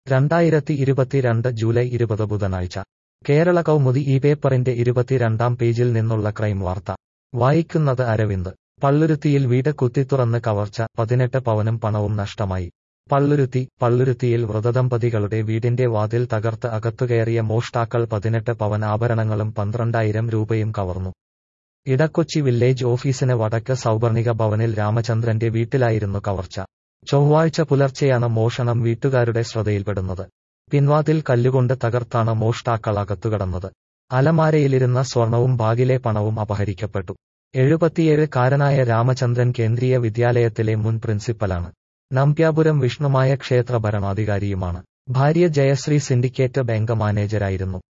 രണ്ടായിരത്തി ഇരുപത്തിരണ്ട് ജൂലൈ ഇരുപത് ബുധനാഴ്ച കേരള കൗമുദി ഈ പേപ്പറിന്റെ ഇരുപത്തിരണ്ടാം പേജിൽ നിന്നുള്ള ക്രൈം വാർത്ത വായിക്കുന്നത് അരവിന്ദ് പള്ളുരുത്തിയിൽ വീട് കുത്തിത്തുറന്ന് കവർച്ച പതിനെട്ട് പവനും പണവും നഷ്ടമായി പള്ളുരുത്തി പള്ളുരുത്തിയിൽ വ്രതദമ്പതികളുടെ വീടിന്റെ വാതിൽ തകർത്ത് അകത്തുകയറിയ മോഷ്ടാക്കൾ പതിനെട്ട് പവൻ ആഭരണങ്ങളും പന്ത്രണ്ടായിരം രൂപയും കവർന്നു ഇടക്കൊച്ചി വില്ലേജ് ഓഫീസിന് വടക്ക് സൗവർണിക ഭവനിൽ രാമചന്ദ്രന്റെ വീട്ടിലായിരുന്നു കവർച്ച ചൊവ്വാഴ്ച പുലർച്ചെയാണ് മോഷണം വീട്ടുകാരുടെ ശ്രദ്ധയിൽപ്പെടുന്നത് പിൻവാതിൽ കല്ലുകൊണ്ട് തകർത്താണ് മോഷ്ടാക്കൾ അകത്തുകടന്നത് അലമാരയിലിരുന്ന സ്വർണവും ബാഗിലെ പണവും അപഹരിക്കപ്പെട്ടു എഴുപത്തിയേഴ് കാരനായ രാമചന്ദ്രൻ കേന്ദ്രീയ വിദ്യാലയത്തിലെ മുൻ പ്രിൻസിപ്പലാണ് നമ്പ്യാപുരം വിഷ്ണുമായ ക്ഷേത്ര ഭരണാധികാരിയുമാണ് ഭാര്യ ജയശ്രീ സിൻഡിക്കേറ്റ് ബാങ്ക് മാനേജരായിരുന്നു